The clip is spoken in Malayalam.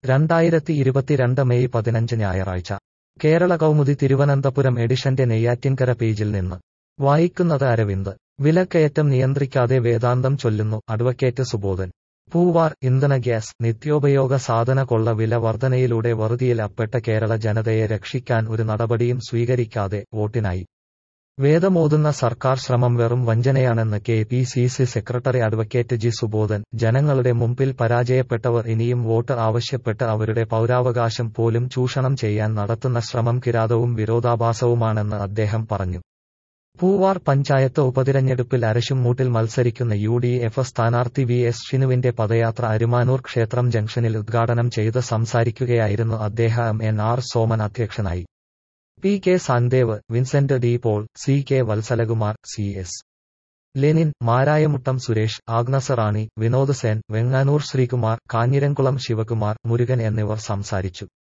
രണ്ടായിരത്തി ഇരുപത്തിരണ്ട് മെയ് പതിനഞ്ച് ഞായറാഴ്ച കേരള കൗമുദി തിരുവനന്തപുരം എഡിഷന്റെ നെയ്യാറ്റിൻകര പേജിൽ നിന്ന് വായിക്കുന്നത് അരവിന്ദ് വിലക്കയറ്റം നിയന്ത്രിക്കാതെ വേദാന്തം ചൊല്ലുന്നു അഡ്വക്കേറ്റ് സുബോധൻ പൂവാർ ഇന്ധന ഗ്യാസ് നിത്യോപയോഗ സാധന കൊള്ള വില വർധനയിലൂടെ വറുതിയിൽ അപ്പെട്ട കേരള ജനതയെ രക്ഷിക്കാൻ ഒരു നടപടിയും സ്വീകരിക്കാതെ വോട്ടിനായി വേദമോതുന്ന സർക്കാർ ശ്രമം വെറും വഞ്ചനയാണെന്ന് K P C C secretary advocate G Subodhan ജനങ്ങളുടെ മുമ്പിൽ പരാജയപ്പെട്ടവർ ഇനിയും വോട്ട് ആവശ്യപ്പെട്ട് അവരുടെ പൗരാവകാശം പോലും ചൂഷണം ചെയ്യാൻ നടത്തുന്ന ശ്രമം കിരാതവും വിരോധാഭാസവുമാണെന്ന് അദ്ദേഹം പറഞ്ഞു പൂവാർ പഞ്ചായത്ത് ഉപതിരഞ്ഞെടുപ്പിൽ അരശുംമൂട്ടിൽ മത്സരിക്കുന്ന യു ഡി എഫ് സ്ഥാനാർത്ഥി വി എസ് ഷിനുവിന്റെ പദയാത്ര അരുമാനൂർ ക്ഷേത്രം ജംഗ്ഷനിൽ ഉദ്ഘാടനം ചെയ്ത് സംസാരിക്കുകയായിരുന്നു അദ്ദേഹം എൻ ആർ സോമൻ അധ്യക്ഷനായി P K Sandev Vincent D Paul C K Valsalakumar C S Lenin Marayamuttam Suresh Agnes Rani Vinod Sen Venganoor Sreekumar Kanjiramkulam Sivakumar Murugan എന്നിവർ സംസാരിച്ചു